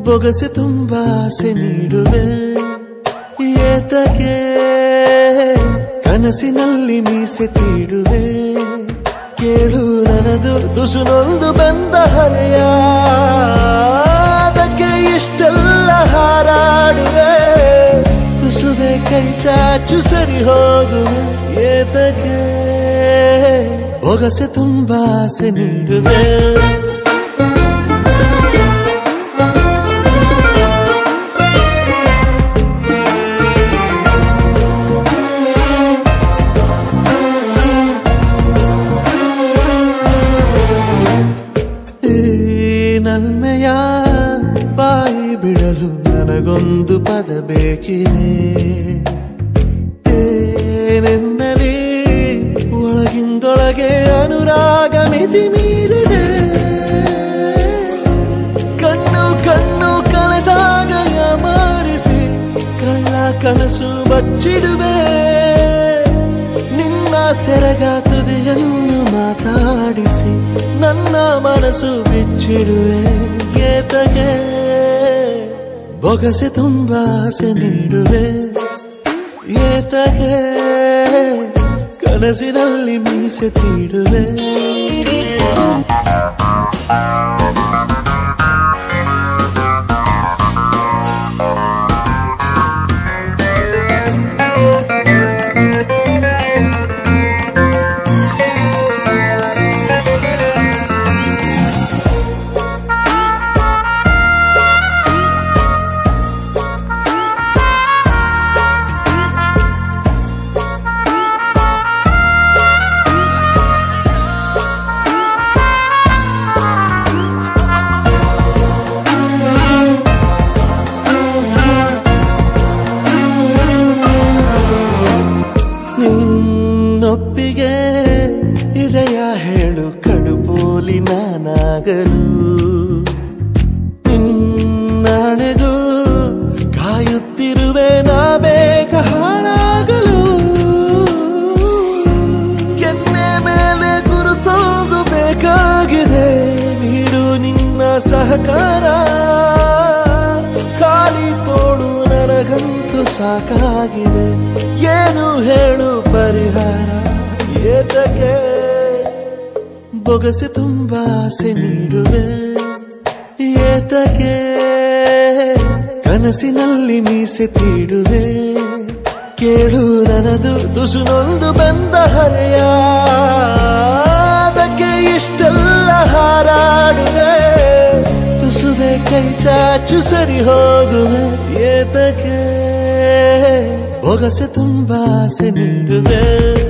ಬೊಗಸೆ ತುಂಬ ಆಸೆ ನೀಡುವೆ ಏತಕ್ಕೆ ಕನಸಿನಲ್ಲಿ ಮೀಸೆ ತೀಡುವೆ ಕೇಳು ನನದು ತುಸುನೊಂದು ಬಂದ ಹರೆಯ ಅದಕ್ಕೆ ಇಷ್ಟೆಲ್ಲ ಹಾರಾಡುವೆ ತುಸುವೆ ಕೈ ಚಾಚು ಸರಿ ಹೋಗುವೆ ಏತಕ್ಕೆ ಬೊಗಸೆ ತುಂಬ ಆಸೆ ನೀಡುವೆ ಈ ನಲ್ಮೆಯ ಬಾಯಿ ಬಿಡಲು ನನಗೊಂದು ಪದ ಬೇಕಿದೆ ಏನೆನ್ನಲಿ ಒಳಗಿಂದೊಳಗೆ ಅನುರಾಗ ಮಿತಿ ಮೀರಿದೆ ಕಣ್ಣು ಕಣ್ಣು ಕಳೆದಾಗ ಯಾಮಾರಿಸಿ ಕಳ್ಳ ಕನಸು ಬಚ್ಚಿಡುವೆ ನಿನ್ನ ಸೆರಗ ತುದಿಯನ್ನು ಮಾತಾಡಿಸಿ ನನ್ನ ಮನಸ್ಸು ಬಿಚ್ಚಿಡುವೆ ಏತಗೆ ಬೊಗಸೆ ತುಂಬ ಆಸೆ ನೀಡುವೆ ಏತಗೆ ಕನಸಿನಲ್ಲಿ ಮೀಸೆ ತೀಡುವೆ ನಿನ್ನೊಪ್ಪಿಗೆ ಇದೆಯ ಹೇಳು ಕಡುಪೋಲಿ ನಾನಾಗಲು ನಿನ್ನಣೆಗೂ ಕಾಯುತ್ತಿರುವೆ ನಾ ಬೇಗ ಹಾಳಾಗಲು ಕೆನ್ನೆ ಮೇಲೆ ಗುರುತೋಗು ಬೇಕಾಗಿದೆ ನೀಡು ನಿನ್ನ ಸಹಕಾರ ಖಾಲಿ ತೋಡು ನನಗಂತೂ ಸಾಕಾಗಿದೆ ಏನು ಹೇಳು ಪರಿಹಾರ ಏತಕ್ಕೆ ಬೊಗಸೆ ತುಂಬ ಆಸೆ ನೀಡುವೆ ಏತಕ್ಕೆ ಕನಸಿನಲ್ಲಿ ಮೀಸೆ ತೀಡುವೆ ಕೇಳು ನನದು ತುಸುನೊಂದು ಬಂದ ಹರೆಯ ಅದಕ್ಕೆ ಇಷ್ಟೆಲ್ಲ ಹಾರಾಡುವೆ ತುಸುವೆ ಕೈ ಚಾಚು ಸರಿ ಹೋಗುವೆ ಏತಕ್ಕೆ ಬೊಗಸೆ ತುಂಬ ಆಸೆ ನೀಡುವೆ